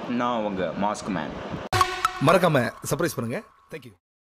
நான் உங்கள் mask man மறக்காம சர்ப்ரைஸ் பண்ணுங்க தேங்க்யூ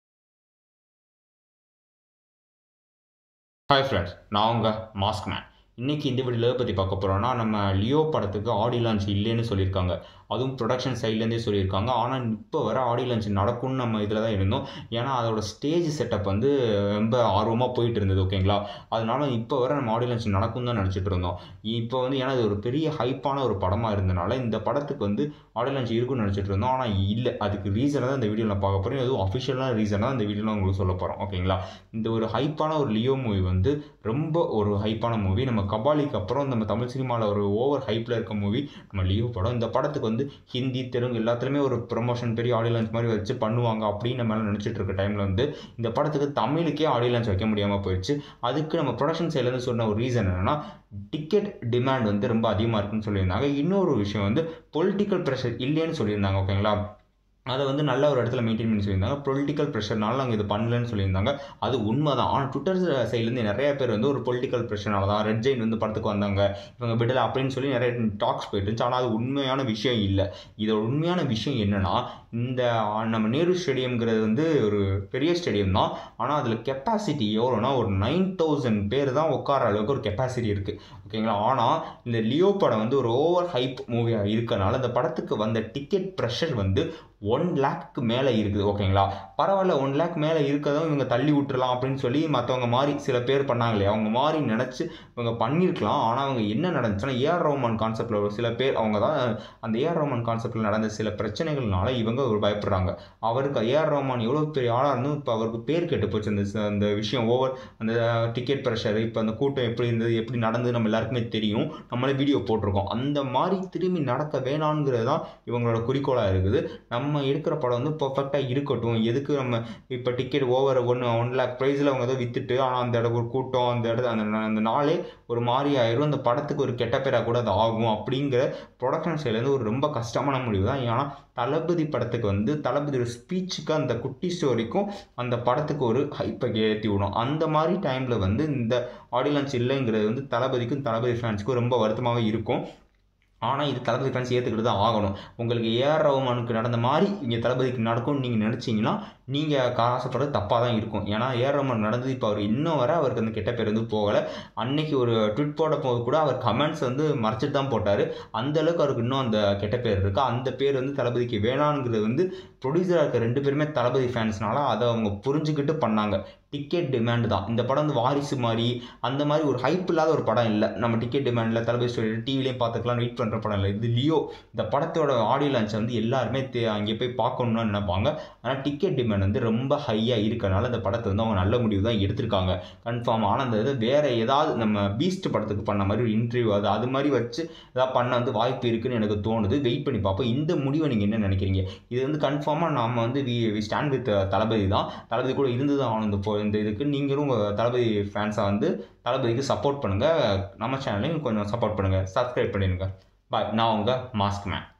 ஹாய் ஃப்ரெண்ட்ஸ் நான் உங்கள் மாஸ்க் மேன் இன்றைக்கி இந்த வீடியோவில் பற்றி பார்க்க போகிறோன்னா நம்ம லியோ படத்துக்கு ஆடி லான்ச் இல்லைன்னு சொல்லியிருக்காங்க அதுவும் ப்ரொடக்ஷன் சைட்லேருந்தே சொல்லியிருக்காங்க ஆனால் இப்போ வர ஆடி லான்ச் நடக்கும்னு நம்ம இதில் தான் இருந்தோம் ஏன்னா அதோட ஸ்டேஜ் செட்டப் வந்து ரொம்ப ஆர்வமாக போயிட்டு இருந்தது ஓகேங்களா அதனால இப்போ வர நம்ம ஆடி லான்ச் நடக்கும் தான் நினச்சிட்டு இருந்தோம் இப்போ வந்து ஏன்னா இது ஒரு பெரிய ஹைப்பான ஒரு படமாக இருந்தனால இந்த படத்துக்கு வந்து ஆடி லான்ச் இருக்கும்னு நினச்சிட்டு இருந்தோம் ஆனால் இல்லை அதுக்கு ரீசனை தான் இந்த வீடியோவில் பார்க்க போகிறோம் எதுவும் அஃபிஷியலான ரீசன் தான் இந்த வீடியோவில் உங்களுக்கு சொல்ல போகிறோம் ஓகேங்களா இந்த ஒரு ஹைப்பான ஒரு லியோ மூவி வந்து ரொம்ப ஒரு ஹைப்பான மூவி நம்ம கபாலிக்கு அப்புறம் நம்ம தமிழ் சினிமாவில் ஒரு ஓவர் ஹைப்பில் இருக்க மூவி நம்ம லியோ படம் இந்த படத்துக்கு வந்து ஹிந்தி தெலுங்கு எல்லாத்துலேயுமே ஒரு ப்ரொமோஷன் பெரிய ஆடியோ லான்ச் மாதிரி வச்சு பண்ணுவாங்க அப்படின்னு நம்ம எல்லாம் நினச்சிட்டு இருக்க டைமில் வந்து இந்த படத்துக்கு தமிழுக்கே ஆடியோ லான்ச் வைக்க முடியாமல் போயிடுச்சு அதுக்கு நம்ம ப்ரொடக்ஷன் சைட்லேருந்து சொன்ன ஒரு ரீசன் என்னன்னா டிக்கெட் டிமாண்ட் வந்து ரொம்ப அதிகமாக இருக்குன்னு சொல்லியிருந்தாங்க இன்னொரு விஷயம் வந்து பொலிட்டிக்கல் ப்ரெஷர் இல்லைன்னு சொல்லியிருந்தாங்க ஓகேங்களா அதை வந்து நல்ல ஒரு இடத்துல மெயின்டைன் பண்ணி சொல்லியிருந்தாங்க பொலிட்டிக்கல் ப்ரெஷர்னால நாங்கள் இது பண்ணலன்னு சொல்லியிருந்தாங்க அது உண்மை தான் ஆனால் ட்விட்டர் சைட்லேருந்து நிறைய பேர் வந்து ஒரு பொலிட்டிக்கல் ப்ரெஷர்னால தான் ரெட் ஜெயின் வந்து படத்துக்கு வந்தாங்க இவங்க விடலை அப்படின்னு சொல்லி நிறைய டாக்ஸ் போயிட்டு இருந்துச்சு ஆனால் அது உண்மையான விஷயம் இல்லை இதோட உண்மையான விஷயம் என்னன்னா இந்த நம்ம நேரு ஸ்டேடியம்ங்கிறது வந்து ஒரு பெரிய ஸ்டேடியம் தான் ஆனால் அதில் கெப்பாசிட்டி எவ்வளோனா ஒரு நைன் தௌசண்ட் பேர் தான் உட்கார அளவுக்கு ஒரு கெப்பாசிட்டி இருக்குது ஓகேங்களா ஆனால் இந்த லியோ படம் வந்து ஒரு ஓவர் ஹைப் மூவியாக இருக்கனால இந்த படத்துக்கு வந்த டிக்கெட் ப்ரெஷர் வந்து ஒன் லேக்கு மேலே இருக்குது ஓகேங்களா பரவாயில்ல ஒன் லேக் மேலே இருக்கதும் இவங்க தள்ளி விட்டுறலாம் அப்படின்னு சொல்லி மற்றவங்க மாதிரி சில பேர் பண்ணாங்க இல்லையா அவங்க மாதிரி நினச்சி இவங்க பண்ணியிருக்கலாம் ஆனால் அவங்க என்ன நடந்துச்சுன்னா ஏஆர் ரோமன் கான்செப்டில் ஒரு சில பேர் அவங்க தான் அந்த ஏஆர் ரோமன் கான்செப்டில் நடந்த சில பிரச்சனைகள்னால இவங்க ஒரு பயப்படுறாங்க அவருக்கு ஏஆர் ரோமான் எவ்வளோ பெரிய ஆளாக இருந்தும் இப்போ அவருக்கு பேர் கெட்டு போச்சு அந்த ச- அந்த விஷயம் ஓவர் அந்த டிக்கெட் ப்ரெஷர் இப்போ அந்த கூட்டம் எப்படி இருந்தது எப்படி நடந்தது நம்ம எல்லாருக்குமே தெரியும் நம்மளே வீடியோ போட்டிருக்கோம் அந்த மாதிரி திரும்பி நடக்க வேணாங்கிறது தான் இவங்களோட குறிக்கோளாக இருக்குது நம்ம எடுக்கிற படம் வந்து பர்ஃபெக்டாக இருக்கட்டும் எதுக்கு நம்ம இப்போ டிக்கெட் ஓவர் ஒன்று ஒன் லேக் ப்ரைஸில் அவங்க ஏதோ விற்றுட்டு ஆனால் அந்த இடம் ஒரு கூட்டம் அந்த இடத்துல அந்த நா- அந்த நாளே ஒரு மாதிரி ஆயிரும் அந்த படத்துக்கு ஒரு கெட்ட பேராக கூட அது ஆகும் அப்படிங்கிற ப்ரொடக்ஷன் சைட்லேருந்து ஒரு ரொம்ப கஷ்டமான முடிவு தான் ஏன்னா தளபதி படத்துக்கு வந்து தளபதியோட ஸ்பீச்சுக்கு அந்த குட்டி ஸ்டோரிக்கும் அந்த படத்துக்கு ஒரு ஹைப்பை ஏற்றி விடும் அந்த மாதிரி டைமில் வந்து இந்த ஆடியன்ஸ் இல்லைங்கிறது வந்து தளபதிக்கும் தளபதி ஃபேன்ஸுக்கும் ரொம்ப வருத்தமாகவே இருக்கும் ஆனால் இது தளபதி ஃபேன்ஸ் ஏற்றுக்கிட்டு தான் ஆகணும் உங்களுக்கு ஏஆர் ரஹ்மானுக்கு நடந்த மாதிரி இங்கே தளபதிக்கு நடக்கும்னு நீங்கள் நினச்சிங்கன்னா நீங்கள் ஆசைப்படுறது தப்பாக தான் இருக்கும் ஏன்னா ஏஆர் ரஹ்மான் நடந்தது இப்போ அவர் இன்னும் வரை அவருக்கு அந்த கெட்ட பேர் வந்து போகலை அன்னைக்கு ஒரு ட்விட் போட போது கூட அவர் கமெண்ட்ஸ் வந்து மறைச்சிட்டு தான் போட்டார் அந்த அளவுக்கு அவருக்கு இன்னும் அந்த கெட்ட பேர் இருக்கு அந்த பேர் வந்து தளபதிக்கு வேணாங்கிறது வந்து ப்ரொடியூசராக இருக்க ரெண்டு பேருமே தளபதி ஃபேன்ஸ்னால அதை அவங்க புரிஞ்சுக்கிட்டு பண்ணாங்க டிக்கெட் டிமாண்ட் தான் இந்த படம் வந்து வாரிசு மாதிரி அந்த மாதிரி ஒரு ஹைப் இல்லாத ஒரு படம் இல்லை நம்ம டிக்கெட் டிமாண்டில் தளபதி ஸ்டோரி டிவிலையும் பார்த்துக்கலாம் வெயிட் பண்ணுற படம் இல்லை இது லியோ இந்த படத்தோட ஆடியோ லான்ச் வந்து எல்லாருமே தே- அங்கே போய் பார்க்கணும்னு நினைப்பாங்க ஆனால் டிக்கெட் டிமாண்ட் வந்து ரொம்ப ஹையாக இருக்கறனால இந்த படத்தை வந்து அவங்க நல்ல முடிவு தான் எடுத்திருக்காங்க கன்ஃபார்ம் ஆனால் அந்த இது வேறு ஏதாவது நம்ம பீஸ்ட் படத்துக்கு பண்ண மாதிரி ஒரு இன்டர்வியூ அது அது மாதிரி வச்சு ஏதாவது பண்ண வந்து வாய்ப்பு இருக்குன்னு எனக்கு தோணுது வெயிட் பண்ணி பார்ப்போம் இந்த முடிவை நீங்கள் என்ன நினைக்கிறீங்க இது வந்து கன்ஃபார்மாக நாம வந்து we we stand with Thalapathy தான் தளபதி கூட இருந்து தான் ஆகணும் இந்த போ- இந்த இதுக்கு நீங்களும் உங்கள் தளபதி ஃபேன்ஸாக வந்து தளபதிக்கு சப்போர்ட் பண்ணுங்கள் நம்ம சேனலையும் கொஞ்சம் சப்போர்ட் பண்ணுங்கள் சப்ஸ்கிரைப் பண்ணிடுங்க பாய் நான் உங்கள் மாஸ்க் மேன்